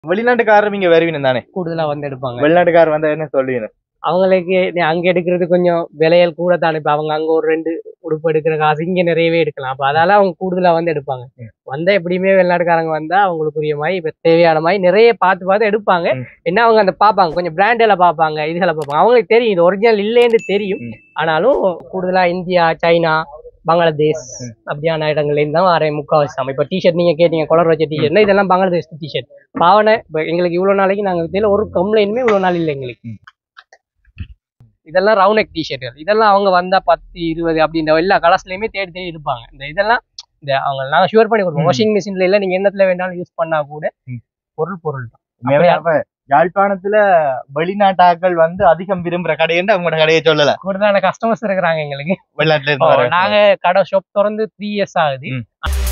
வெளிநாட்டுக்காரர் இங்க வருவீங்க தானே கூடுதலா வந்து எடுப்பாங்க வெளிநாட்டுக்காரர் வந்தா என்ன சொல்லுவீங்க அவங்களுக்கு நீ அங்க எடுக்கிறது கொஞ்சம் விலையல் கூட தானே இப்ப அவங்க அங்க ஒரு ரெண்டு உடுப்பு எடுக்கிற காசு இங்க நிறையவே எடுக்கலாம் அப்ப அதால அவங்க கூடுதலா வந்து எடுப்பாங்க வந்தா எப்படியுமே வெளிநாட்டுக்காரங்க வந்தா அவங்களுக்குரிய மாதிரி இப்ப தேவையான மாதிரி நிறைய பார்த்து பார்த்து எடுப்பாங்க ம். என்ன அவங்க அந்த பார்ப்பாங்க கொஞ்சம் பிராண்டில பார்ப்பாங்க இதுகளை பார்ப்பாங்க அவங்களுக்கு தெரியும் இது ஒரிஜினல் இல்லைன்னு தெரியும் ம். ஆனாலும் கூடுதலா இந்தியா சைனா பங்களாதேஷ் அப்படியான இடங்கள்ல இருந்து தான் வர முக்காவாசி சாமி இப்ப டிஷர்ட் நீங்க கேட்டீங்க கலர் வச்ச டிஷர்ட்னா இதெல்லாம் பங்களாதேஷ் டிஷர்ட் பாவனை இப்ப எங்களுக்கு இவ்வளவு நாளைக்கு நாங்க வித்தையில ஒரு கம்ப்ளைண்ட்டுமே இவ்வளவு நாள் இல்லை எங்களுக்கு இதெல்லாம் ரவுண்ட் நெக் டிஷர்ட்கள் இதெல்லாம் அவங்க வந்தா பத்து இருபது அப்படின்ற எல்லா கலர்ஸ்லயுமே தேடி தேடி இருப்பாங்க இந்த இதெல்லாம் இந்த அவங்க நாங்க ஷுவர் பண்ணி கொடுப்போம் ம். வாஷிங் மிஷின்ல இல்ல நீங்க என்னத்துல வேணாலும் யூஸ் பண்ணா கூட ம். பொருள் பொருள் தான் உண்மையாவே அப்ப யாழ்ப்பாணத்துல வெளிநாட்டாக்கள் வந்து அதிகம் விரும்புற கடைன்னு அவங்களோட கடையை சொல்லல கூடுதலான கஸ்டமர்ஸ் இருக்கிறாங்க எங்களுக்கு வெளிநாட்டுல ஓ, இருந்து வர நாங்க கடை ஷாப் திறந்து த்ரீ இயர்ஸ் ஆகுது ம்.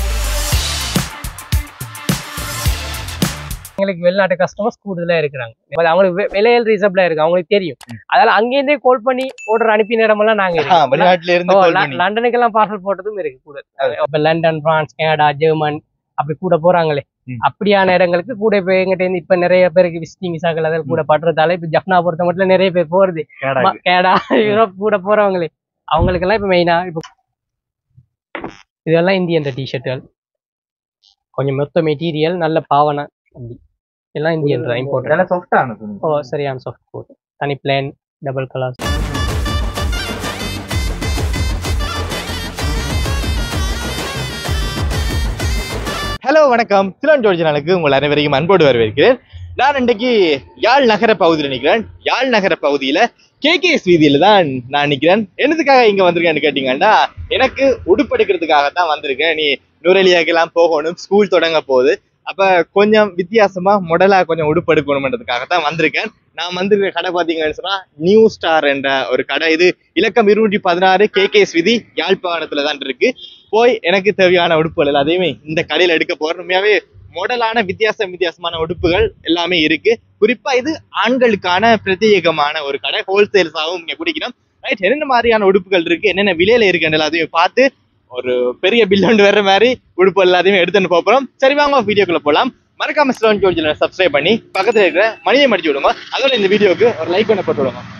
எங்களுக்கு வெளிநாட்டு கஸ்டமர்ஸ் கூடுதலா இருக்கிறாங்க அது அவங்களுக்கு வெ- விலையல் ரீசபிளா இருக்கு அவங்களுக்கு தெரியும் அதனால அங்கேருந்தே கால் பண்ணி ஆர்டர் அனுப்பின இடமெல்லாம் நாங்க ஆ, இருக்கோம். வெளிநாட்டுல இருந்து ஓ, call ல- பண்ணி. லண்டனுக்கெல்லாம் பார்சல் போட்டதும் இருக்கு கூட இப்ப லண்டன் பிரான்ஸ் கனடா ஜெர்மன் அப்படி கூட போறாங்களே ம். அப்படியான இடங்களுக்கு கூட இப்ப எங்கிட்ட இருந்து இப்ப நிறைய பேருக்கு விசிட்டிங் விசாக்கள் அதில் கூட படுறதால இப்ப ஜப்னா பொறுத்த மட்டும் நிறைய பேர் போறது கேடா. ம- கனடா யூரோப் கூட போறவங்களே அவங்களுக்கு எல்லாம் இப்ப மெயினா இப்ப இதெல்லாம் இந்தியன் டிஷர்ட்டுகள் கொஞ்சம் மொத்த மெட்டீரியல் நல்ல பாவனை அப்படி எல்லாம் இந்தியன் இம்போர்ட் நல்லா soft ஆன துணி. ஓ சரியான சாஃப்ட் கோட் தனி பிளேன் டபுள் கலர் ஹலோ வணக்கம் சிலோன் ஜோர்ஜ் நாளுக்கு உங்கள் அனைவரையும் அன்போடு வரவேற்கிறேன் நான் இன்றைக்கு யாழ் நகர பகுதியில் நிற்கிறேன் யாழ் நகர பகுதியில கேகேஎஸ் வீதியில தான் நான் நிற்கிறேன் என்னதுக்காக இங்க வந்திருக்கேன்னு கேட்டீங்கன்னா எனக்கு உடுப்பெடுக்கிறதுக்காக தான் வந்திருக்கேன் நீ நுரலியாக்கெல்லாம் போகணும் ஸ்கூல் தொடங்க போகுது அப்ப கொஞ்சம் வித்தியாசமா மொடலா கொஞ்சம் உடுப்பெடுக்கணும்ன்றதுக்காக தான் வந்திருக்கேன் நான் வந்திருக்கிற கடை பார்த்தீங்கன்னு சொன்னா நியூ ஸ்டார் என்ற ஒரு கடை இது இலக்கம் இருநூற்றி பதினாறு கேகேஎஸ் விதி யாழ்ப்பாணத்துல தான் இருக்கு போய் எனக்கு தேவையான உடுப்புகள் எல்லாத்தையுமே இந்த கடையில எடுக்க போறேன் உண்மையாவே மாடலான வித்தியாச வித்தியாசமான உடுப்புகள் எல்லாமே இருக்கு குறிப்பா இது ஆண்களுக்கான பிரத்யேகமான ஒரு கடை ஹோல்சேல்ஸாகவும் இங்க குடிக்கணும் ரைட் என்னென்ன மாதிரியான உடுப்புகள் இருக்கு என்னென்ன விலையில இருக்கு எல்லாத்தையும் பார்த்து ஒரு பெரிய பில் ஒன்று வர்ற மாதிரி உடுப்பு எல்லாத்தையுமே எடுத்துன்னு போறோம் சரி வாங்க வீடியோக்குள்ள போலாம் மறக்காம ஸ்லோன் ஜோர்ஜில் சப்ஸ்கிரைப் பண்ணி பக்கத்துல இருக்கிற மணியை மடிச்சு விடுங்க அதோட இந்த வீடியோக்கு ஒரு லைக் ஒன்று போட்டு விடுங்க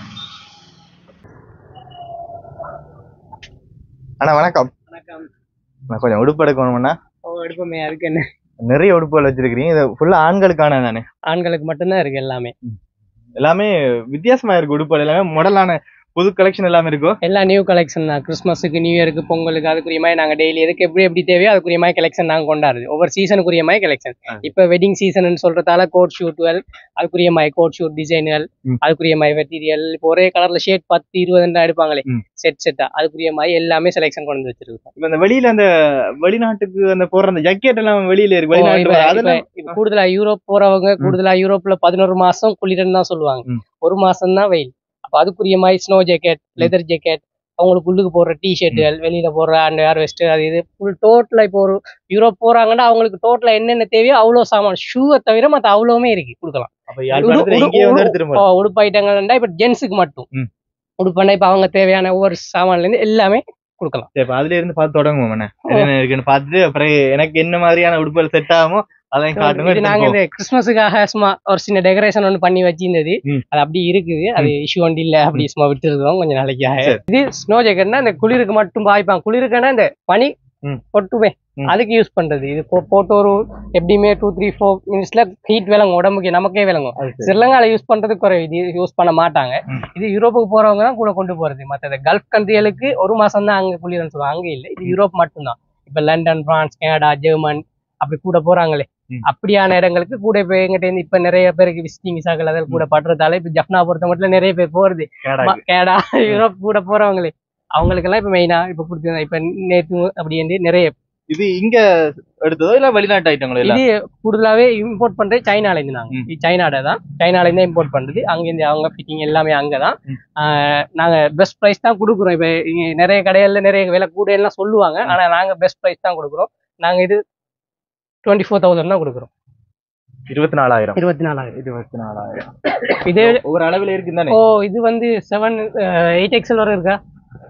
அண்ணா வணக்கம் வணக்கம் நான் கொஞ்சம் உடுப்பு எடுக்கணும்னா ஓ எடுப்போமே அதுக்கு என்ன நிறைய உடுப்புகள் வச்சிருக்கீங்க இது ஃபுல்லா ஆண்களுக்கான தானே ஆண்களுக்கு மட்டும்தான் இருக்கு எல்லாமே எல்லாமே வித்தியாசமா இருக்கு உடுப்புகள் எல்லாமே மாடலான புது கலெக்ஷன் எல்லாமே இருக்கும் எல்லாம் நியூ கலெக்ஷன் தான் கிறிஸ்மஸுக்கு நியூ இயருக்கு பொங்கலுக்கு அதுக்குரிய மாதிரி நாங்க டெய்லி எதுக்கு எப்படி எப்படி தேவையோ அதுக்குரிய மாதிரி கலெக்ஷன் நாங்க கொண்டாடுது ஒவ்வொரு சீசனுக்குரிய மாதிரி கலெக்ஷன் ஆ. இப்ப வெட்டிங் சீசன் சொல்றதால கோட் ஷூட்டுகள் அதுக்குரிய மாதிரி கோட் ஷூட் டிசைன்கள் ம். அதுக்குரிய மாதிரி மெட்டீரியல் இப்போ ஒரே கலர்ல ஷேட் பத்து இருபதுன்னு எடுப்பாங்களே ம். செட் செட்டா அதுக்குரிய மாதிரி எல்லாமே செலெக்ஷன் கொண்டு வந்து வச்சிருக்கோம் இப்ப இந்த வெளியில அந்த வெளிநாட்டுக்கு அந்த போற அந்த ஜக்கெட் எல்லாம் வெளியில இருக்கு இப்போ வெளிநாட்டு இப்ப- அதெல்லாம் இப்ப- இப்ப கூடுதலா யூரோப் போறவங்க கூடுதலா யூரோப்ல பதினோரு மாசம் குளிரன்னு தான் சொல்லுவாங்க ம். ஒரு மாசம் தான் வெயில் அப்ப அதுக்குரிய மாதிரி ஸ்னோ ஜாக்கெட் லெதர் ஜாக்கெட் அவங்களுக்கு உள்ளுக்கு போடுற டி ஷர்ட்டுகள் வெளியில போடுற அந்த ஏர் வெஸ்ட் அது இது ஃபுல் டோட்டலா இப்போ ஒரு யூரோப் போறாங்கன்னா அவங்களுக்கு டோட்டலா என்னென்ன தேவையோ அவ்வளோ சாமான் ஷூவை தவிர மத்த அவ்வளவுமே இருக்கு கொடுக்கலாம் அப்ப யாழ்ப்பாணத்துல உடு- இங்கேயே வந்து உடு- எடுத்துட்டு இப்போ உடுப்பு ஐட்டங்கள்னா இப்ப ஜென்ஸுக்கு மட்டும் ம். உடுப்புனா இப்ப அவங்க தேவையான ஒவ்வொரு சாமான்ல இருந்து எல்லாமே கொடுக்கலாம் சரி, அப்ப அதுல இருந்து பார்த்து தொடங்குவோம் என்ன என்னென்ன இருக்குன்னு பார்த்துட்டு அப்புறம் எனக்கு என்ன மாதிரியான உடுப்புகள் செட் ஆகுமோ அதையும் காட்டுங்க இது நாங்க இந்த கிறிஸ்மஸுக்காக சும்மா ஒரு சின்ன டெக்கரேஷன் ஒன்று பண்ணி வச்சிருந்தது ம். அது அப்படி இருக்குது அது இஷ்யூ ஒன்று இல்ல அப்படி சும்மா விட்டுருக்கோம் கொஞ்சம் நாளைக்காக சரி. இது ஸ்னோ ஜாக்கெட்னா இந்த குளிருக்கு மட்டும் பாய்ப்பாங்க குளிருக்குன்னா இந்த பனி ம். பொட்டுமே ம். அதுக்கு யூஸ் பண்றது இது போ- போட்டு ஒரு எப்படியுமே டூ த்ரீ ஃபோர் மினிட்ஸ்ல ஹீட் விளங்கும் உடம்புக்கு நமக்கே விளங்கும் ஸ்ரீலங்கால யூஸ் பண்றது குறைவு இது யூஸ் பண்ண மாட்டாங்க ம். இது யூரோப்புக்கு போறவங்க தான் கூட கொண்டு போறது மற்ற கல்ஃப் கண்ட்ரிகளுக்கு ஒரு மாசம் தான் அங்க குளிர்னு சொல்லுவாங்க அங்க இல்ல இது யூரோப் மட்டும்தான் இப்ப லண்டன் பிரான்ஸ் கனடா ஜெர்மன் அப்படி கூட போறாங்களே ம். அப்படியான இடங்களுக்கு கூட இப்ப எங்கிட்ட இருந்து இப்ப நிறைய பேருக்கு விசிட்டிங் விசாக்கள் அதில் கூட படுறதால இப்ப ஜப்னா பொறுத்த மட்டும் நிறைய பேர் போறது ம- கனடா யூரோப் கூட போறவங்களே அவங்களுக்கெல்லாம் இப்ப மெயினா இப்ப கொடுத்து இப்ப நேற்று அப்படி நிறைய இது இங்க எடுத்ததோ இல்ல வெளிநாட்டு ஐட்டங்களோ இல்ல இது கூடுதலாவே இம்போர்ட் பண்றது சைனால இருந்து நாங்க ம். இது சைனாட தான் சைனால இருந்து இம்போர்ட் பண்றது அங்க இருந்து அவங்க ஃபிட்டிங் எல்லாமே அங்கதான் ம். ஆஹ் நாங்க பெஸ்ட் பிரைஸ் தான் கொடுக்குறோம் இப்ப இங்க நிறைய கடைகள்ல நிறைய விலை கூட எல்லாம் சொல்லுவாங்க ஆனா நாங்க பெஸ்ட் பிரைஸ் தான் கொடுக்குறோம் நாங்க இது டுவெண்ட்டி ஃபோர் தௌசண்ட் தான் கொடுக்குறோம் இருபத்தி நாலாயிரம் இருபத்தி நாலாயிரம் இருபத்தி நாலாயிரம் இதே ஒரு அளவுல இருக்கு தானே ஓ இது வந்து செவன் எயிட் எக்ஸல் வரை இருக்கா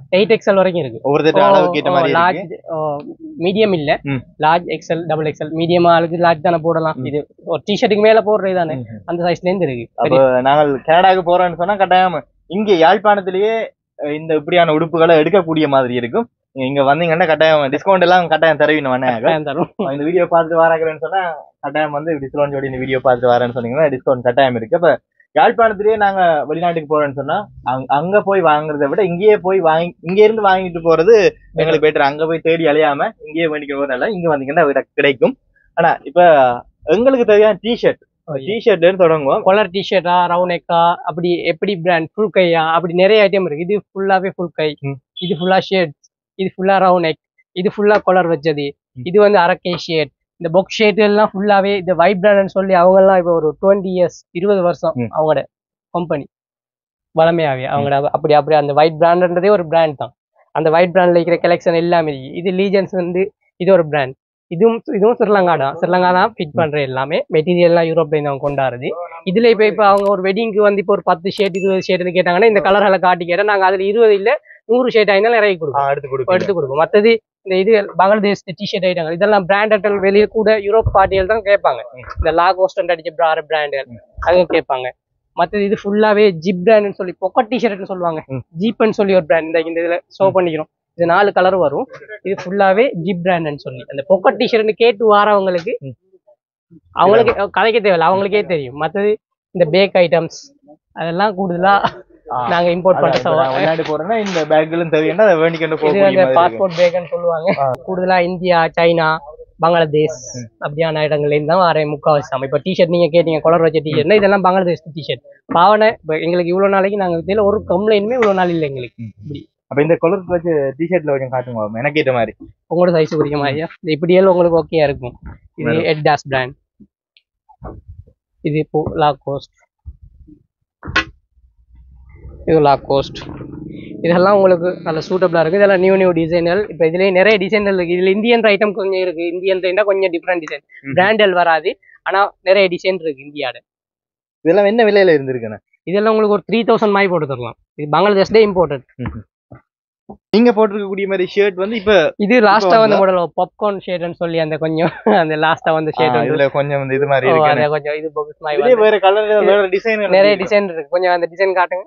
எயிட் எக்ஸ்எல் வரைக்கும் இருக்கு ஒவ்வொரு தட்டு அளவுக்கு ஏற்ற மாதிரி லார்ஜ் இருக்கு மீடியம் இல்ல ம். Large XL double XL medium ஆளுக்கு லார்ஜ் தானே போடலாம் ம். இது ஒரு டிஷர்ட்டுக்கு மேல போடுறது தானே ம். அந்த சைஸ்ல இருந்து இருக்கு அப்ப நாங்கள் கனடாக்கு போறோம்னு சொன்னா கட்டாயம் இங்க யாழ்ப்பாணத்திலேயே அஹ், இந்த இப்படியான உடுப்புகளை எடுக்கக்கூடிய மாதிரி இருக்கும் நீங்க இங்க வந்தீங்கன்னா கட்டாயம் டிஸ்கவுண்ட் எல்லாம் கட்டாயம் தருவீங்க வேணாங்க கட்டாயம் தரும் இந்த வீடியோ பார்த்துட்டு வராங்கன்னு சொன்னா கட்டாயம் வந்து டிஸ்கவுண்ட் ஜோடி இந்த வீடியோ பார்த்துட்டு வரேன்னு சொன்னீங்கன்னா டிஸ்கவுண்ட் கட்டாயம் இருக்கு அப்ப யாழ்ப்பாணத்திலேயே நாங்க வெளிநாட்டுக்கு போறோம்னு சொன்னா அங்க- அங்க போய் வாங்குறதை விட இங்கேயே போய் வாங்கி இங்க இருந்து வாங்கிட்டு போறது எங்களுக்கு பெட்டர் அங்க போய் தேடி அலையாம இங்கேயே வேண்டிக்கிற நல்லா இங்க வந்தீங்கன்னா விட கிடைக்கும் ஆனா இப்ப எங்களுக்கு தேவையான டிஷர்ட் டிஷர்ட்ல தொடங்குவோம் கொலர் டிஷர்ட்டா ரவுண்ட் நெக்கா அப்படி எப்படி பிராண்ட் ஃபுல் கையா அப்படி நிறைய ஐட்டம் இருக்கு இது ஃபுல்லாவே ஃபுல் கை ம். இது ஃபுல்லா ஷேட் இது ஃபுல்லா ரவுண்ட் நெக் இது ஃபுல்லா கொலர் வச்சது ம். இது வந்து அரக்கை ஷேட் இந்த பொக் ஷேட் எல்லாம் ஃபுல்லாவே இந்த வைட் பிராண்ட்னு சொல்லி அவங்க எல்லாம் இப்போ ஒரு டுவெண்ட்டி இயர்ஸ் இருபது வருஷம் ம். அவங்களோட கம்பெனி வளமையாவே அவங்களோட அப்படி அப்படி அந்த ஒயிட் பிராண்ட்ன்றதே ஒரு பிராண்ட் தான் அந்த ஒயிட் பிராண்ட்ல இருக்கிற கலெக்ஷன் எல்லாமே இருக்கு. இது லீஜன்ஸ் வந்து இது ஒரு பிராண்ட் இதுவும் இதுவும் ஸ்ரீலங்கா தான் ஸ்ரீலங்கா தான் ஃபிட் பண்ற எல்லாமே மெட்டீரியல் எல்லாம் யூரோப்ல இருந்து அவங்க கொண்டாடுறது இதுல இப்ப இப்ப அவங்க ஒரு வெட்டிங்க்கு வந்து இப்போ ஒரு பத்து ஷேட் இருபது ஷேட்னு கேட்டாங்கன்னா இந்த கலர்களை காட்டி கேட்டா நாங்க அதுல இருபது இல்ல நூறு ஷேட் ஆயிருந்தாலும் இறக்கி கொடுப்போம் ஆ, எடுத்து இப்போ கொடுப்போம் எடுத்து கொடுப்போம் மத்தது இந்த இது பங்களாதேஷ் டிஷர்ட் ஐட்டங்கள் இதெல்லாம் பிராண்டட்கள் வெளியே கூட யூரோப் பார்ட்டிகள் தான் கேட்பாங்க இந்த லாகோஸ்டன் அடிச்ச பிரார பிராண்டுகள் அதுவும் கேட்பாங்க மத்தது இது ஃபுல்லாவே ஜிப் பிராண்ட்னு சொல்லி பொக்கட் டிஷர்ட்னு சொல்லுவாங்க ம். ஜீப்னு சொல்லி ஒரு பிராண்ட் இந்த இந்த இதுல ஷோ பண்ணிக்கிறோம் இது நாலு கலர் வரும் இது ஃபுல்லாவே ஜிப் பிராண்ட்னு சொல்லி அந்த பொக்கட் டிஷர்ட்னு கேட்டு வாரவங்களுக்கு ம். அவங்களுக்கு கதைக்க தேவையில்ல அவங்களுக்கே தெரியும் மத்தது இந்த பேக் ஐட்டம்ஸ் அதெல்லாம் கூடுதலா ஆ. நாங்க இம்போர்ட் அதான் பண்ற இப்ப நான் சவா- வெளிநாடு போறேன்னா இந்த பேக்களும் தேவைன்னா அதை வேண்டிக்கொண்டு இது போகக்கூடிய அந்த மாதிரி இருக்கு. பாஸ்போர்ட் பேக்னு சொல்லுவாங்க கூடுதலா இந்தியா சைனா பங்களாதேஷ் அப்படியான இடங்கள்ல இருந்து தான் வரேன் முக்காவாசி சாமி இப்போ டிஷர்ட் நீங்க கேட்டீங்க கொலர் வச்ச டிஷர்ட்னா இதெல்லாம் பங்களாதேஷ் டிஷர்ட் பாவனை இப்போ எங்களுக்கு இவ்வளவு நாளைக்கு நாங்க வித்தையில ஒரு கம்ப்ளைண்ட்மே இவ்வளவு நாள் இல்லை எங்களுக்கு இப்படி அப்ப இந்த கலர் வச்சு டிஷர்ட்ல கொஞ்சம் காட்டுங்க எனக்கு ஏற்ற மாதிரி உங்களோட சைஸ் குறிக்க மாதிரியா இது இப்படியெல்லாம் உங்களுக்கு ஓகேயா இருக்கும் இது வரும். எட்டாஸ் பிராண்ட் இது இப்போ லா கோஸ்ட் இது லா கோஸ்ட் இதெல்லாம் உங்களுக்கு நல்ல சூட்டபிளா இருக்கு இதெல்லாம் நியூ நியூ டிசைன்கள் இப்போ இதுலயே நிறைய டிசைன்கள் இருக்கு இதுல இந்தியன் ஐட்டம் கொஞ்சம் இருக்கு இந்தியன் ஐட்டா கொஞ்சம் டிஃப்ரெண்ட் டிசைன் ம். பிராண்டல் வராது ஆனா நிறைய டிசைன் இருக்கு இந்தியாட இதெல்லாம் என்ன விலையில இருந்திருக்குண்ணே இதெல்லாம் உங்களுக்கு ஒரு த்ரீ தௌசண்ட் மாதிரி போட்டு தரலாம் இது பங்களாதேஷ்ல இம்போர்ட்டட் நீங்க போட்டிருக்கக்கூடிய மாதிரி ஷர்ட் வந்து இப்ப இது லாஸ்டா இப்போ வந்து மாடல் பாப்கார்ன் ஷேட்னு சொல்லி அந்த கொஞ்சம் அந்த லாஸ்டா வந்து ஆ, ஷேட் இதுல கொஞ்சம் வந்து இது மாதிரி ஓ, இருக்கு அந்த கொஞ்சம் இது box மாதிரி இதுலயே வந்து. வேற கலர் வேற டிசைன் நிறைய டிசைன் இருக்கு கொஞ்சம் அந்த டிசைன் காட்டுங்க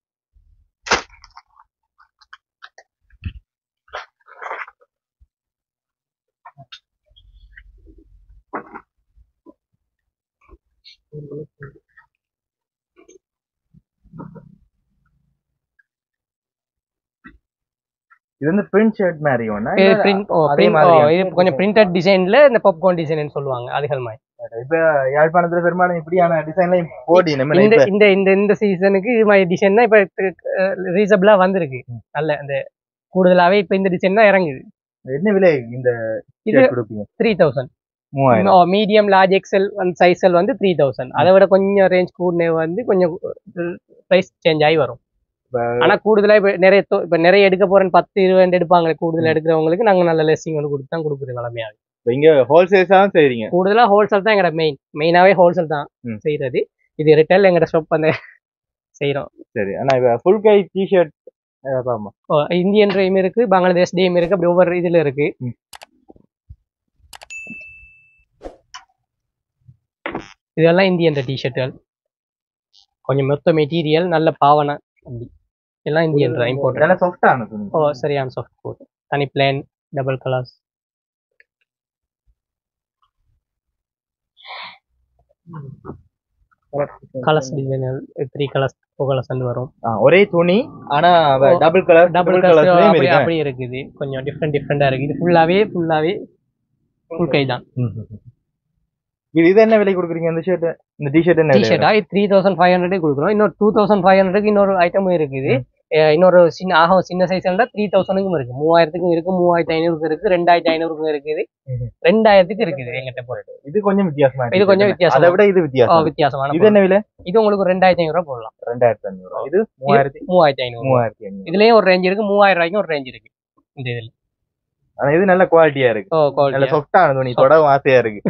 இது வந்து பிரிண்ட் ஷர்ட் மாதிரி ஒண்ணா இது இல்ல print- ஓ, அதே print- ஓ, மாதிரியா? இது கொஞ்சம் பிரிண்டட் டிசைன்ல இந்த பாப்கார்ன் டிசைன் சொல்லுவாங்க அதுகள் மாதிரி இப்ப யாழ்ப்பாணத்துல பெரும்பாலும் இப்படியான டிசைன்ல போடி நம்ம இந்த இப்ப இந்த இந்த இந்த சீசனுக்கு இது மாதிரி டிசைன் தான் இப்ப ரீசபிளா வந்திருக்கு நல்ல அந்த கூடுதலாவே இப்ப இந்த டிசைன் தான் இறங்குது என்ன விலை இந்த இது ஷர்ட் கொடுப்பீங்க த்ரீ தௌசண்ட் மூவாயிரம் மீடியம் லார்ஜ் எக்ஸல் அந்த சைஸ்கள் வந்து த்ரீ தௌசண்ட் அதை விட கொஞ்சம் ரேஞ்ச் கூடனே வந்து கொஞ்சம் ப்ரைஸ் சேஞ்ச் ஆகி வரும் இப்ப- ஆனா கூடுதலா இப்ப நிறைய தொ- இப்ப நிறைய எடுக்க போறேன்னு பத்து இருபது எடுப்பாங்க கூடுதல் எடுக்கிறவங்களுக்கு நாங்க நல்ல லெஸ்ஸிங் வந்து கொடுத்து தான் கொடுக்குறது வளமையாக இப்ப இங்க ஹோல்சேல்ஸா தான் செய்றீங்க கூடுதலா ஹோல்சேல் தான் எங்கட மெயின் மெயினாவே ஹோல்சேல் தான் ம். செய்யறது இது ரிட்டைல் எங்கட ஷாப் அந்த செய்யறோம் சரி ஆனா இப்ப ஃபுல் கை டிஷர்ட் பாமா இந்தியன் ட்ரீம் இருக்கு பங்களாதேஷ் டீம் இருக்கு அப்படி ஒவ்வொரு இதுல இருக்கு ம். இதெல்லாம் இந்தியன் டிஷர்ட்டுகள் கொஞ்சம் மொத்த மெட்டீரியல் நல்ல பாவனை அப்படி எல்லாம் இந்தியன் இம்போர்ட் நல்லா சாஃப்டான துணி ஓ சரியான சாஃப்ட் கோட் தனி plain double colours colours design three colours four colours வந்து வரும் ஆ, ஒரே துணி ஆனா ஓ, double colour double double colours கலர்ஸ்லயும் அப்படி இருக்கு அப்படி இருக்குது கொஞ்சம் டிஃப்ரெண்ட் டிஃப்ரெண்டா இருக்கு இது ஃபுல்லாவே ஃபுல்லாவே ஃபுல் கை தான் இது இது என்ன விலை கொடுக்குறீங்க இந்த ஷர்ட் இந்த டிஷர்ட் என்ன விலை டிஷர்ட்டா இது த்ரீ தௌசண்ட் ஃபைவ் ஹண்ட்ரட் கொடுக்குறோம் இன்னொரு டூ தௌசண்ட் ஃபைவ் ஹண்ட்ரட்க்கு இன்னொரு ஐட்டமும் இருக்குது அஹ் இன்னொரு சின்ன ஆகும் சின்ன சைஸ்ல த்ரீ தௌசண்ட்க்கும் இருக்கு மூவாயிரத்துக்கும் இருக்கு மூவாயிரத்தி ஐநூறுக்கும் இருக்கு ரெண்டாயிரத்தி ஐநூறுக்கும் இருக்குது ம்ஹும். ரெண்டாயிரத்துக்கு இருக்குது எங்கிட்ட பொருள் இது கொஞ்சம் வித்தியாசமா இது கொஞ்சம் இருக்கு. வித்தியாசமா அதை விட இது ஆ, வித்தியாசம் வித்தியாசமான இது பொருள். என்ன விலை இது உங்களுக்கு ஒரு ரெண்டாயிரத்தி ஐநூறு ரூபா போடலாம் ரெண்டாயிரத்தி அஞ்சூறு இது மூவாயிரத்தி மூவாயிரத்தி ஐநூறு மூவாயிரத்தி அஞ்சூறு இதுலயும் ஒரு ரேஞ்ச் இருக்கு மூவாயிரம் ரூபாய்க்கும் ஒரு ரேஞ்ச் இருக்கு இந்த இதுல ஆனா இது நல்ல குவாலிட்டியா இருக்கு ஓ நல்ல குவாலிட்டி சாஃப்டான துணி தொடவும் ஆசையா இருக்கு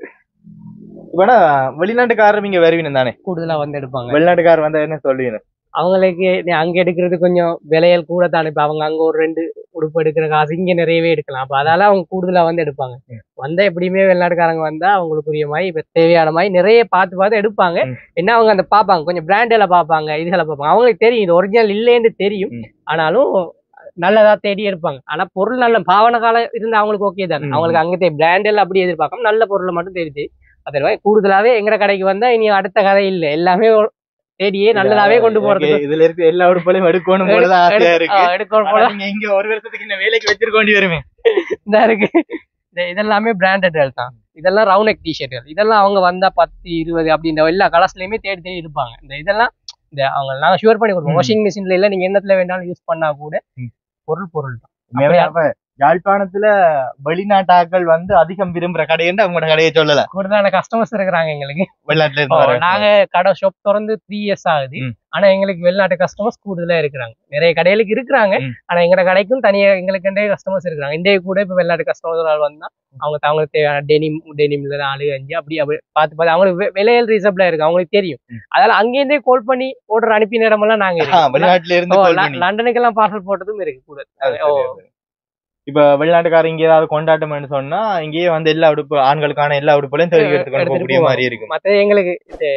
இப்ப வெளிநாட்டுக்காரர் இங்க வருவீங்க தானே கூடுதலா வந்து எடுப்பாங்க வெளிநாட்டுக்காரர் வந்தா என்ன சொல்லுவீங்க அவங்களுக்கு நீ அங்க எடுக்கிறது கொஞ்சம் விலையல் கூட தானே இப்ப அவங்க அங்க ஒரு ரெண்டு உடுப்பு எடுக்கிற காசு இங்க நிறையவே எடுக்கலாம் அப்ப அதால அவங்க கூடுதலா வந்து எடுப்பாங்க வந்தா எப்படியுமே வெளிநாட்டுக்காரங்க வந்தா அவங்களுக்குரிய மாதிரி இப்ப தேவையான மாதிரி நிறைய பார்த்து பார்த்து எடுப்பாங்க ம். என்ன அவங்க அந்த பார்ப்பாங்க கொஞ்சம் பிராண்டில பார்ப்பாங்க இதுகளை பார்ப்பாங்க அவங்களுக்கு தெரியும் இது ஒரிஜினல் இல்லைன்னு தெரியும் ம். ஆனாலும் நல்லதா தேடி எடுப்பாங்க ஆனா பொருள் நல்ல பாவன காலம் இருந்தா அவங்களுக்கு ஓகே தானே ம். அவங்களுக்கு அங்கே பிராண்ட் எல்லாம் அப்படி எதிர்பார்க்காம நல்ல பொருளை மட்டும் தெரியுது அதே மாதிரி கூடுதலாவே எங்கட கடைக்கு வந்தா இனி அடுத்த கதை இல்ல எல்லாமே தேடியே நல்லதாவே கொண்டு போறது எனக்கு இதுல இருக்க எல்லா உடுப்புகளையும் எடுக்கணும் போலதான் ஆசையா இருக்கு ஆ, எடுக்கணும் போல ஆனா நீங்க இங்க ஒரு வருஷத்துக்கு இந்த வேலைக்கு வச்சிருக்க வேண்டி வருமே இதா இருக்கு இந்த- இதெல்லாமே பிராண்டட் தான் இதெல்லாம் ரவுண்ட் நெக் டிஷர்ட்கள் இதெல்லாம் அவங்க வந்தா பத்து இருபது அப்படின்ற எல்லா கலர்ஸ்லயுமே தேடி தேடி இருப்பாங்க இந்த இதெல்லாம் இந்த அவங்க நாங்க ஷுவர் பண்ணி கொடுப்போம் ம். வாஷிங் மிஷின்ல இல்ல நீங்க என்னத்துல வேணாலும் யூஸ் பண்ணா கூட ம். பொருள் பொருள் தான் உண்மையாவே அப்ப யாழ்ப்பாணத்துல வெளிநாட்டாக்கள் வந்து அதிகம் விரும்புற கடைன்னு அவங்களோட கடையை சொல்லல கூடுதலான கஸ்டமர்ஸ் இருக்கிறாங்க எங்களுக்கு வெளிநாட்டுல ஓ, இருந்து வர நாங்க கடை ஷாப் திறந்து த்ரீ இயர்ஸ் ஆகுது ம். ஆனா எங்களுக்கு வெளிநாட்டு கஸ்டமர்ஸ் கூடுதலா இருக்கிறாங்க நிறைய கடைகளுக்கு இருக்கிறாங்க ம். ஆனா எங்கட கடைக்கும் தனியா எங்களுக்கு கஸ்டமர்ஸ் இருக்கிறாங்க இந்த கூட இப்ப வெளிநாட்டு கஸ்டமர்ஸ் வந்தா அவங்க அவங்களுக்கு தேவையான டெனிம் டெனிம்ல நாலு அஞ்சு அப்படி அப்படி பார்த்து பார்த்து அவங்களுக்கு வெ- விலையல் ரீசபிளா இருக்கு அவங்களுக்கு தெரியும் ம். அதனால அங்கேருந்தே கால் பண்ணி ஆர்டர் அனுப்பின இடமெல்லாம் நாங்க ஆ, இருக்கோம். வெளிநாட்டுல இருந்து ஓ, call ல- பண்ணி. லண்டனுக்கு எல்லாம் பார்சல் போட்டதும் இருக்கு கூட அது ஓ, சரி, அது சரி. இப்ப வெளிநாட்டுக்காரங்க இங்க ஏதாவது கொண்டாட்டம்னு சொன்னா இங்கேயே வந்து எல்லா உடுப்பு ஆண்களுக்கான எல்லா உடுப்புகளையும் தேடி எடுத்துக்கொண்டு எடுத்துட்டு போகக்கூடிய போவாங்க. மாதிரி இருக்கும் மற்ற எங்களுக்கு இது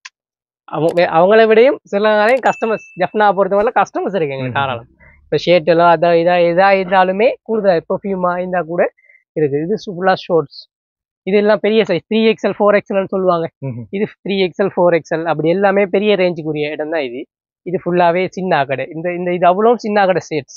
அவங்க வே- அவங்கள விடையும் சில நேரம் கஸ்டமர்ஸ் ஜப்னா பொறுத்தவரை கஸ்டமர்ஸ் இருக்கு எங்களுக்கு ம். தாராளம் இப்போ ஷர்ட்டெல்லாம் அதா இதா இதா இருந்தாலுமே கூடுதல் பெர்ஃப்யூமா இருந்தா கூட இருக்கு இது ஃபுல்லாக ஷோர்ட்ஸ் இது எல்லாம் பெரிய சைஸ் த்ரீ எக்ஸ்எல் ஃபோர் எக்ஸ்எல்னு சொல்லுவாங்க ம்ஹும். இது த்ரீ எக்ஸ்எல் ஃபோர் எக்ஸ்எல் அப்படி எல்லாமே பெரிய ரேஞ்சுக்குரிய இடம் தான் இது இது ஃபுல்லாவே சின்ன கடை இந்த இந்த இது அவ்வளோ சின்ன கடை ஷேட்ஸ்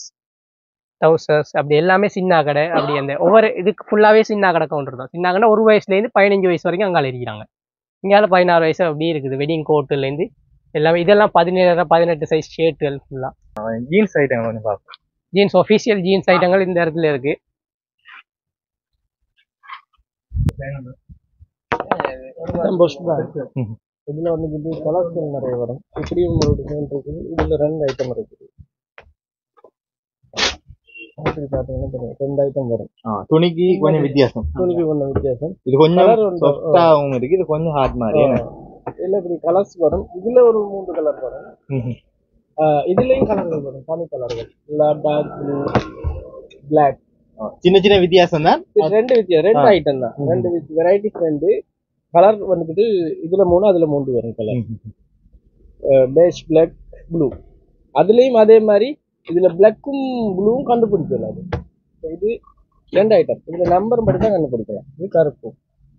டவுசர்ஸ் அப்படி எல்லாமே சின்ன கடை அப்படி அந்த ஒவ்வொரு இதுக்கு ஃபுல்லாவே சின்ன கடை கவுண்டர் தான் சின்ன கடை ஒரு வயசுலேருந்து பதினஞ்சு வயசு வரைக்கும் அங்கால இருக்கிறாங்க இங்கால பதினாறு வயசு அப்படி இருக்குது வெட்டிங் கோட்டுலேருந்து எல்லாமே இதெல்லாம் பதினேழு பதினெட்டு சைஸ் ஷர்ட்டுகள் ஃபுல்லாக ஜீன்ஸ் ஐட்டம் கொஞ்சம் பார்ப்போம் ஜீன்ஸ் ஒஃபிஷியல் ஜீன்ஸ் ஐட்டங்கள் இந்த இடத்துல இருக்கு ம்ஹும். இதுல வந்து இது கலர்ஸ்கள் நிறைய வரும் இப்படியும் ஒரு டிசைன் இருக்குது இதுல ரெண்டு ஐட்டம் இருக்குது அப்படி பார்த்தீங்கன்னா தெரியும். ரெண்டு ஐட்டம் வரும் ஆ, துணிக்கு கொஞ்சம் வித்தியாசம் துணிக்கு கொஞ்சம் வித்தியாசம் இது கொஞ்சம் Colour உண்டு. சாஃப்டாகவும் இருக்கு இது கொஞ்சம் ஹார்ட் மாதிரி என்ன? இதுல இப்படி கலர்ஸ் வரும் இதுல ஒரு மூன்று கலர் வரும் ம்ஹும். ஆஹ் இதுலயும் கலர்கள் வரும் தனி கலர்கள் டார்க் ப்ளூ பிளாக் ஆ, சின்ன சின்ன வித்தியாசம் தான் இது ரெண்டு வித்தியாசம் ரெண்டு ஆ. ஐட்டம் தான் ரெண்டு வெரைட்டிஸ் ரெண்டு கலர் வந்துட்டு இதுல மூணு அதுல மூன்று வரும் கலர் பேஷ் பிளாக் ப்ளூ அதுலயும் அதே மாதிரி இதுல பிளாக்கும் ப்ளூவும் கண்டுபிடிக்கலாம் அது இப்ப இது ரெண்டு ஐட்டம் இதுல நம்பர் மட்டும் தான் கண்டுபிடிக்கலாம் இது கருப்பு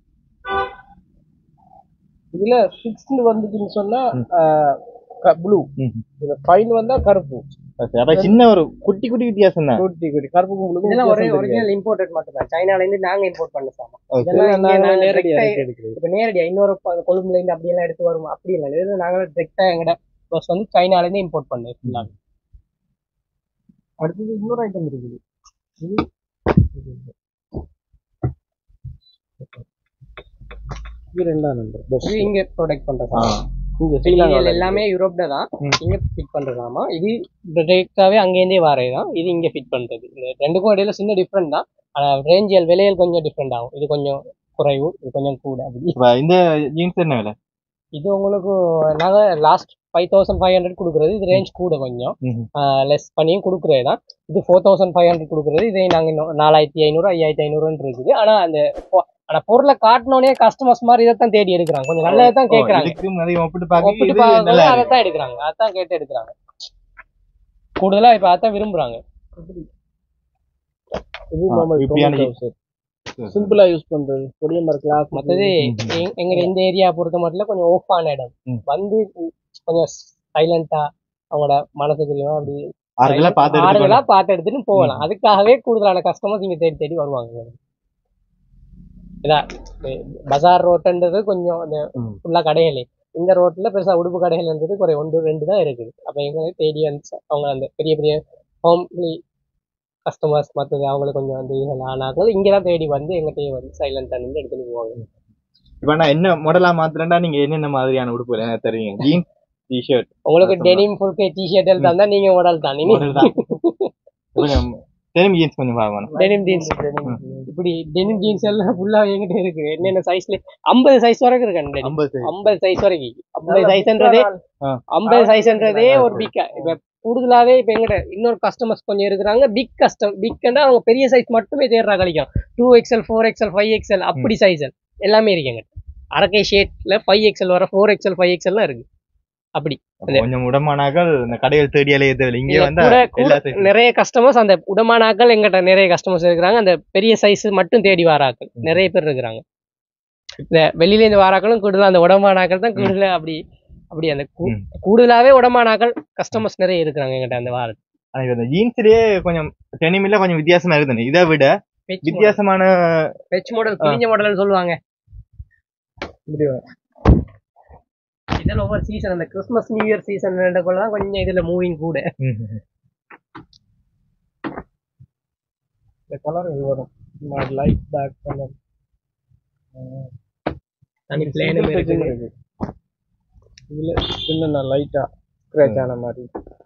இதுல சிக்ஸ்ல வந்துச்சுன்னு சொன்னா ப்ளூ ம்ஹும். இதுல ஃபைன் வந்தா கருப்பு சரி, அப்ப சின்ன ஒரு குட்டி குட்டி வித்தியாசம் தான் குட்டி குட்டி கருப்புக்கும் ப்ளூக்கும் இதெல்லாம் ஒரே ஒரிஜினல் இம்போர்ட்டட் மட்டும் தான் சைனால இருந்து நாங்க இம்போர்ட் பண்ண சாமான் இதெல்லாம் இங்க நாங்க நேரடியா direct ஆ இப்ப நேரடியா இன்னொரு ப- கொழும்புல இருந்து அப்படி எல்லாம் எடுத்து வருமா அப்படி இல்லை இது நாங்க டெரெக்டா எங்கட பஸ் வந்து சைனால இருந்து இம்போர்ட் பண்ணு ஃபுல்லா அடுத்தது இன்னொரு ஐட்டம் இருக்குது இது இது இது. இது ரெண்டாம் நம்பர் இது இங்க ப்ரொடக்ட் பண்ற சாமான் இங்க ஸ்ரீலங்கா எல்லாமே யூரோப்ல தான் ம். இங்க ஃபிட் பண்றதாமா இது டைரக்டாவே அங்கேருந்தே வரது தான் இது இங்க ஃபிட் பண்றது இந்த ரெண்டுக்கும் இடையில சின்ன டிஃப்ரெண்ட் தான் ஆனா ரேஞ்சியல் விலையில் கொஞ்சம் டிஃப்ரெண்ட் ஆகும் இது கொஞ்சம் குறைவு இது கொஞ்சம் கூட அப்படி இப்ப இந்த ஜீன்ஸ் என்ன விலை இது உங்களுக்கு நாங்க last five thousand five hundred கொடுக்குறது இது ரேஞ்ச் கூட கொஞ்சம் ம்ஹும். லெஸ் பண்ணியும் கொடுக்குறது தான் இது ஃபோர் தௌசண்ட் ஃபைவ் ஹண்ட்ரட் கொடுக்குறது இதே நாங்க இன்னும் நாலாயிரத்தி ஐநூறு ஐயாயிரத்தி ஐநூறுன்னு இருக்குது ஆனா அந்த பொ- ஆனா பொருளை காட்டினோடனே கஸ்டமர்ஸ் மாதிரி இதைத்தான் தேடி எடுக்கிறாங்க கொஞ்சம் நல்லதை தான் ஓ, கேட்கறாங்க இதுக்கும் அதையும் ஒப்பிட்டு பார்க்க ஒப்பிட்டு இது நல்லா பார்க்கும்போது இருக்கு. அதைத்தான் எடுக்கிறாங்க அதான் கேட்டு எடுக்கிறாங்க கூடுதலா இப்ப அதான் விரும்புறாங்க இது ஆ, normal இப்படியான total trouser. சிம்பிளா யூஸ் பண்றது கொடியமர் கிளாஸ் மத்தது ம். எங்க- எங்க இந்த ஏரியா பொறுத்த மட்டும் கொஞ்சம் ஓஃபான இடம் ம். வந்து கொஞ்சம் சைலண்டா அவங்களோட மனசு தெரியும் அப்படி ஆறுதலா பார்த்து ஆறுதலா எடுத்துக்கணும். பார்த்து எடுத்துட்டு போகலாம் அதுக்காகவே கூடுதலான கஸ்டமர்ஸ் இங்க தேடி தேடி வருவாங்க இதா பஜார் ரோட்டுன்றது கொஞ்சம் அந்த ம். ஃபுல்லா கடைகளே இந்த ரோட்ல பெருசா உடுப்பு கடைகள் இருந்தது குறை ஒன்று ரெண்டு தான் இருக்குது அப்ப எங்களை தேடி வந்து அவங்க அந்த பெரிய பெரிய ஹோம்லி கஸ்டமர்ஸ் மற்றது அவங்களுக்கு கொஞ்சம் வந்து ஆனாக்கள் இங்கே தான் தேடி வந்து எங்கிட்டயே வந்து சைலண்டாக நின்று எடுத்துட்டு போவாங்க இப்ப நான் என்ன மாடலா மாத்துறேன்டா நீங்க என்னென்ன மாதிரியான உடுப்பு எனக்கு தருவீங்க ஜீன்ஸ் டிஷர்ட் உங்களுக்கு கஷ்டமா. டெனிம் ஃபுல் கே டிஷர்ட் எல்லாம் தான் நீங்க மாடல் தான் இனி கொஞ்சம் டெனிம் ஜீன்ஸ் கொஞ்சம் பார்க்கணும் டெனிம் ஜீன்ஸ் இப்படி டெனிம் ஜீன்ஸ் எல்லாம் ஃபுல்லா என்கிட்ட இருக்கு என்னென்ன சைஸ்ல ஐம்பது சைஸ் வரைக்கும் இருக்கு டெனிம் ஐம்பது size. ஐம்பது சைஸ் வரைக்கும் ஐம்பது சைஸ்ன்றதே ஆ. ஐம்பது சைஸ்ன்றதே ஒரு பிக் இப்ப கூடுதலாவே இப்ப எங்கிட்ட இன்னொரு கஸ்டமர்ஸ் கொஞ்சம் இருக்கிறாங்க பிக் கஸ்டம் பிக்னா அவங்க பெரிய சைஸ் மட்டுமே தேடுறா கழிக்கும் two XL four XL five XL அப்படி சைஸ் எல்லாமே இருக்கு எங்கிட்ட அரக்கை ஷேட்ல ஃபைவ் எக்ஸ்எல் வர ஃபோர் எக்ஸ்எல் ஃபைவ் எக்ஸ்எல்லாம் இருக்கு அப்படி கொஞ்சம் உடமானாக்கள் இந்த கடைகள் தேடி அலைய தேவையில்லை இங்க இல்ல, வந்தா கூட- கூட எல்லா size- நிறைய கஸ்டமர்ஸ் அந்த உடமானாக்கள் எங்கிட்ட நிறைய கஸ்டமர்ஸ் இருக்கிறாங்க அந்த பெரிய சைஸ் மட்டும் தேடி வாராக்கள் நிறைய பேர் இருக்கிறாங்க இந்த வெளியில இருந்து வாராக்களும் கூடுதலா அந்த உடமானாக்கள் தான் கூடுதலா அப்படி அப்படி அந்த கூ- ம். கூடுதலாவே உடமானாக்கள் கஸ்டமர்ஸ் நிறைய இருக்கிறாங்க எங்கிட்ட அந்த வாரத்தில் ஆனா இப்ப இந்த ஜீன்ஸ்லயே கொஞ்சம் டெனிமில கொஞ்சம் வித்தியாசமா இருக்குது இதை விட வித்தியாசமான பெச் மாடல் கிழிஞ்ச மாடல்னு சொல்லுவாங்க இதெல்லாம் ஒவ்வொரு சீசன் அந்த கிறிஸ்மஸ் நியூ இயர் சீசன் கொள்ள தான் கொஞ்சம் இதுல மூவிங் கூட இந்த கலர் இது வரும் லைட் டார்க் கலர் தனி பிளேனும் இருக்குது இருக்கு இதுல சின்ன லைட்டா ஸ்க்ராச் ஆன மாதிரி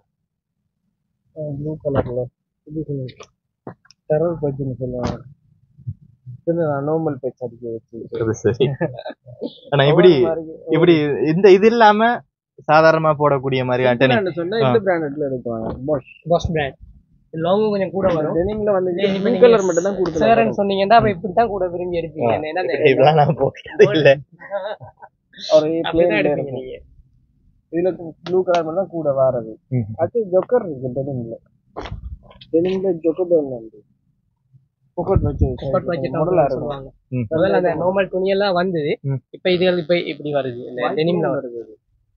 ப்ளூ கலர்ல இது டெரர் பேஜ்னு சொல்லுவாங்க சின்ன நார்மல் பேஜ் அடிக்க வச்சு அது சரி ஆனா இப்படி இப்படி இந்த இது இல்லாம சாதாரணமா போடக்கூடிய மாதிரி டெனி பிராண்ட் சொன்னா இந்த பிராண்டட்ல எடுப்பாங்க பாஷ் பாஸ் பிராண்ட் லாங்கும் கொஞ்சம் கூட வரும் டெனிம்ல வந்து இப்ப ப்ளூ நீங்க கலர் மட்டும் தான் கொடுத்துருக்காங்க சார்ன்னு சொன்னீங்கன்னா அப்ப இப்படித்தான் கூட விரும்பி எடுப்பீங்க ஏன்னா அந்த- இதெல்லாம் நான் போட்டது இல்ல ஒரு அப்படிதான் பிளேன்ல எடுப்பீங்க இருக்கும் நீங்க இதுல ப்ளூ கலர் மட்டும் தான் கூட வாரது ம். அது ஜொக்கர் இருக்கு டெனிம்ல டெனிம்ல ஜொக்கர் வந்து பொக்கட் வச்சு Pocket budget மாடலா ஆஃபர்னு இருக்கும் சொல்லுவாங்க ம். முதல்ல அந்த நார்மல் துணியெல்லாம் வந்தது ம். இப்ப இது இப்ப இப்படி வருது இந்த டெனிம்ல வருது வருது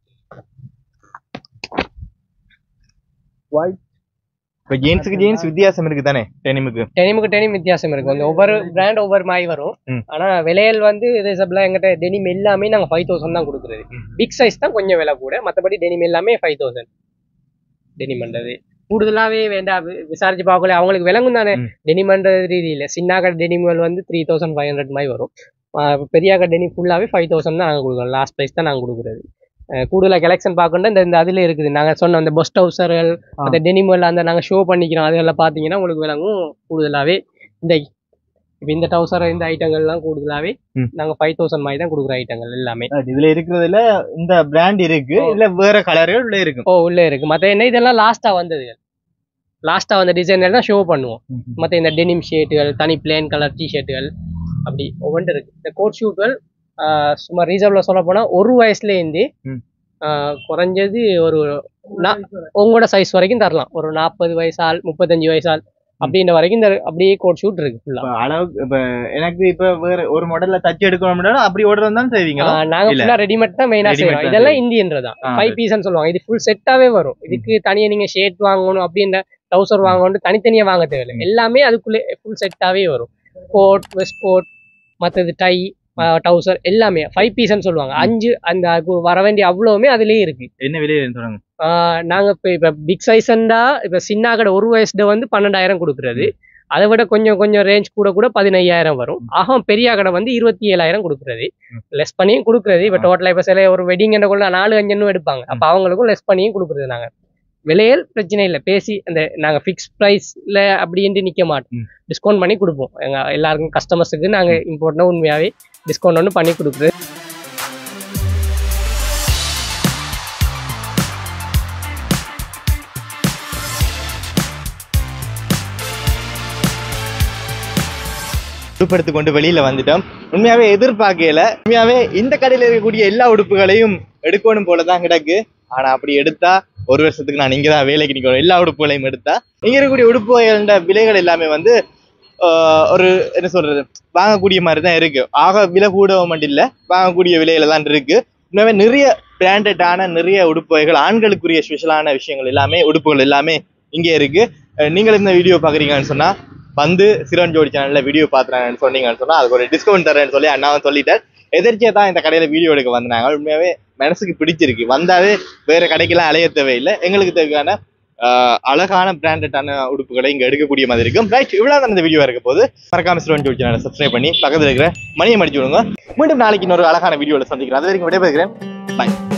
ஒயிட் இப்ப ஜீன்ஸுக்கு ஜீன்ஸ் வித்தியாசம் இருக்கு தானே டெனிமுக்கு டெனிமுக்கு டெனிம் வித்தியாசம் இருக்கு அந்த ஒவ்வொரு பிராண்ட் ஒவ்வொரு மாதிரி வரும் ம். ஆனா விலையல் வந்து ரீசபிளா எங்கிட்ட டெனிம் எல்லாமே நாங்க ஃபைவ் தௌசண்ட் தான் கொடுக்குறது பிக் சைஸ் தான் கொஞ்சம் விலை கூட மத்தபடி டெனிம் எல்லாமே ஃபைவ் தௌசண்ட் டெனிம் பண்றது கூடுதலாவே வேண்டாம் வி- விசாரிச்சு பார்க்கல அவங்களுக்கு விளங்கும் தானே ம். டெனிமன்ற ரீதியில சின்னாக டெனிம்கள் வந்து த்ரீ தௌசண்ட் ஃபைவ் ஹண்ட்ரட் மாதிரி வரும் பெரியாக டெனிம் ஃபுல்லாவே ஃபைவ் தௌசண்ட் தான் நாங்கள் கொடுக்குறோம் லாஸ்ட் ப்ரைஸ் தான் நாங்கள் கொடுக்குறது அஹ் கூடுதலா கலெக்ஷன் பார்க்கணும்னா இந்த இந்த அதுல இருக்குது நாங்க சொன்ன அந்த பெஸ்ட் ஹவுசர்கள் அந்த டெனிமல் அந்த நாங்க ஷோ பண்ணிக்கிறோம் அதெல்லாம் பாத்தீங்கன்னா உங்களுக்கு விளங்கும் கூடுதலாவே இந்த இப்ப இந்த டவுசர் இந்த ஐட்டங்கள்லாம் கூடுதலாவே ம். நாங்க ஃபைவ் தௌசண்ட் மாதிரி தான் கொடுக்குற ஐட்டங்கள் எல்லாமே இதுல இருக்கிறதுல இந்த பிராண்ட் இருக்கு இல்ல வேற கலர்கள் உள்ள இருக்கு ஓ உள்ள இருக்கு மத்த என்ன இதெல்லாம் லாஸ்டா வந்தது லாஸ்டா வந்த டிசைன் தான் ஷோ பண்ணுவோம் மத்த இந்த டெனிம் ஷர்ட்டுகள் தனி பிளேன் கலர் டி ஷர்ட்டுகள் அப்படி ஒவ்வொன்று இருக்கு இந்த கோட் ஷூட்கள் சும்மா ரீசர்வ்ல சொல்ல போனா ஒரு வயசுல இருந்து ம். ஆஹ் குறைஞ்சது ஒரு நா- உங்களோட சைஸ் வரைக்கும் தரலாம் ஒரு நாற்பது வயசால் முப்பத்தஞ்சு வயசால் அப்படின்ற வரைக்கும் இந்த அப்படியே கோட் ஷூட் இருக்கு ஃபுல்லா இப்ப அளவுக்கு இப்ப எனக்கு இப்ப வேற ஒரு மாடல்ல தச்சு எடுக்கணும் அப்படி ஓடுறது தான் செய்வீங்களா நாங்க இல்ல. ஃபுல்லா ரெடிமேட் தான் மெயினா Readymade செய்வோம் தான் இதெல்லாம் இந்தியன் தான் ஆ, ஃபைவ் பீஸ்னு சொல்லுவாங்க இது ஃபுல் செட்டாவே வரும் இதுக்கு தனியா நீங்க ஷர்ட் வாங்கணும் அப்படின்ற டவுசர் வாங்கணும் தனித்தனியா வாங்க தேவையில்லை எல்லாமே அதுக்குள்ளே ஃபுல் செட்டாவே வரும் கோட் வெஸ்ட் கோட் மற்றது டை டவுசர் எல்லாமே ஃபைவ் பீஸ்னு சொல்லுவாங்க அஞ்சு அந்த அது வர வேண்டிய அவ்வளவுமே அதுலயே இருக்கு என்ன விலையில சொல்றாங்க ஆஹ் நாங்க இப்ப இப்ப பிக் சைஸ்ண்டா இப்ப சின்ன கடை ஒரு வயசுல வந்து பன்னெண்டாயிரம் கொடுக்குறது அதை விட கொஞ்சம் கொஞ்சம் ரேஞ்ச் கூட கூட பதினையாயிரம் வரும் ஆக பெரிய கடை வந்து இருபத்தி ஏழாயிரம் கொடுக்குறது ம். லெஸ் பண்ணியும் கொடுக்குறது இப்ப டோட்டலா இப்ப சில ஒரு வெட்டிங் கொள்ள நாலு அஞ்சுன்னு எடுப்பாங்க அப்ப அவங்களுக்கும் லெஸ் பண்ணியும் கொடுக்குறது நாங்க விலையல் பிரச்சனை இல்லை பேசி அந்த நாங்க ஃபிக்ஸ் ப்ரைஸ்ல அப்படின்ட்டு நிக்க மாட்டோம் ம். டிஸ்கவுண்ட் பண்ணி கொடுப்போம் எங்க எல்லாருக்கும் கஸ்டமர்ஸுக்கு நாங்க இம்போர்ட்னா உண்மையாவே டிஸ்கவுண்ட் ஒன்று பண்ணி கொடுக்குறது உடுப்படுத்து கொண்டு வெளியில வந்துட்டோம் உண்மையாவே எதிர்பார்க்கல உண்மையாவே இந்த கடையில இருக்கக்கூடிய எல்லா உடுப்புகளையும் எடுக்கணும் போலதான் கிடக்கு ஆனா அப்படி எடுத்தா ஒரு வருஷத்துக்கு நான் இங்க தான் வேலைக்கு நிக்கணும் எல்லா உடுப்புகளையும் எடுத்தா இங்க இருக்கக்கூடிய உடுப்புகளோட விலைகள் எல்லாமே வந்து ஆஹ், ஒரு என்ன சொல்றது வாங்கக்கூடிய மாதிரி தான் இருக்கு ஆக விலை கூடவும் மட்டும் இல்ல வாங்கக்கூடிய விலையில தான் இருக்கு உண்மையாவே நிறைய பிராண்டடான நிறைய உடுப்புகள் ஆண்களுக்குரிய ஸ்பெஷலான விஷயங்கள் எல்லாமே உடுப்புகள் எல்லாமே இங்கே இருக்கு அஹ் நீங்கள் இந்த வீடியோ பாக்குறீங்கன்னு சொன்னா வந்து சிரோன் ஜோடி சேனல்ல வீடியோ பாத்துறாங்கன்னு சொன்னீங்கன்னு சொன்னா அதுக்கு ஒரு டிஸ்கவுண்ட் தரேன்னு சொல்லி அண்ணாவும் சொல்லிட்டார் எதிர்ச்சியா தான் இந்த கடையில வீடியோ எடுக்க வந்தாங்க உண்மையாவே மனசுக்கு பிடிச்சிருக்கு வந்தாவே வேற கடைக்கெல்லாம் அலைய தேவையில்லை எங்களுக்கு தேவையான ஆஹ், அழகான பிராண்டடான உடுப்புகளை இங்க எடுக்கக்கூடிய மாதிரி இருக்கும் ரைட் இவ்வளவு தான் இந்த வீடியோ இருக்க போது மறக்காம சிரோன் ஜோடி சேனலை சப்ஸ்கிரைப் பண்ணி பக்கத்துல இருக்கிற மணியை மடிச்சு விடுங்க மீண்டும் நாளைக்கு இன்னொரு அழகான வீடியோல சந்திக்கிறேன் அது வரைக்கும் விடைபெறுகிறேன் பாய்